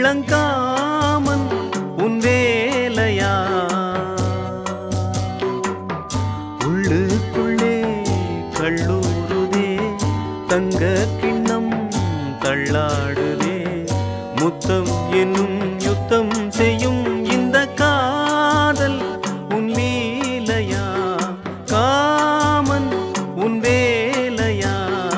இளங்காமன் உன் வேலையா உள்ளுக்குள்ளே கள்ளூருதே தங்க கிண்ணம் தள்ளாடுதே முத்தம் என்னும் யுத்தம் செய்யும் இந்த காதல் உன் லீலையா காமன் உன் வேலையா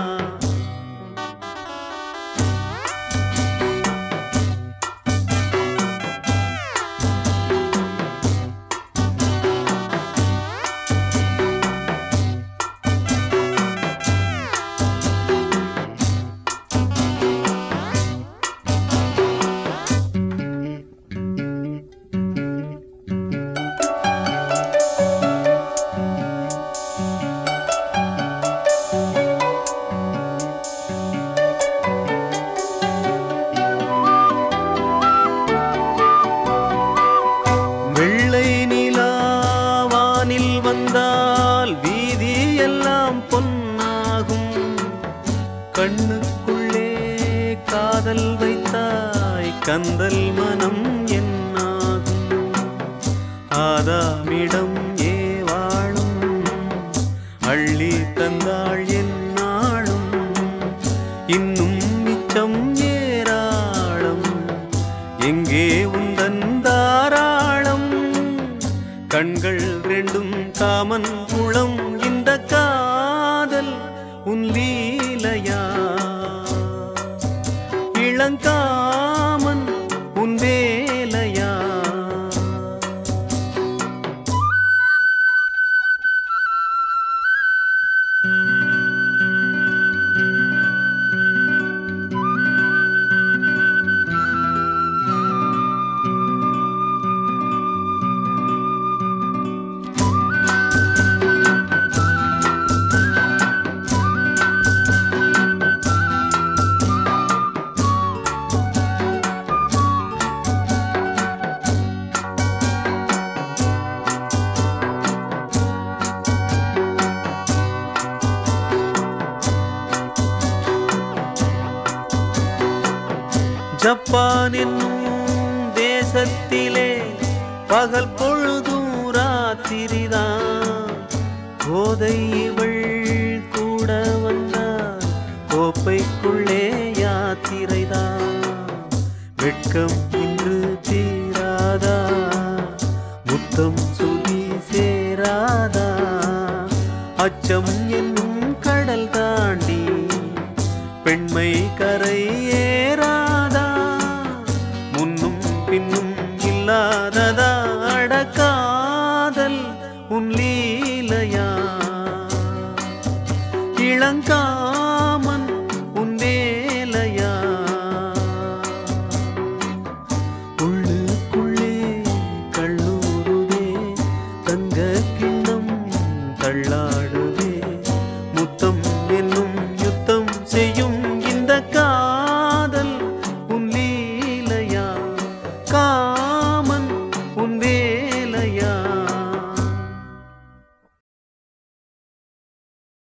வெள்ளை நிலாவானில் வந்தால் வீதி எல்லாம் பொன்னாகும் கண்ணுக்குள்ளே காதல் வைத்தாய் கந்தல் மனம் என்னாகும் ஆதாமிடம் ஏவாளும் அள்ளி தந்தாள் என்னாளும் இன்னும் மிச்சம் ஏராளம் எங்கே உந்தன் தாராளம் கண்கள் ரெண்டும் காமன் குளம் இந்த காதல் உன் லீலையா இளங்காமன் உன் வேலையா ஜப்பான் என்னும் தேசத்திலே பகல் பொழுதும் ராத்திரிதான் போதை இவள் கூட வந்தால் கோப்பைக்குள்ளே யாத்திரைதான் வெட்கம் இன்று தீராதா முத்தம் சுதி சேராதா அச்சம் என்னும் கடல் தாண்டி பெண்மை கரை ஏறாதா முன்னும் பின்னும் இல்லாததா அடக்காதல் உன் லீலையா இளங்காமன் உன் வேலையா உள்ளுக்குள்ளே கள்ளூருதே தங்க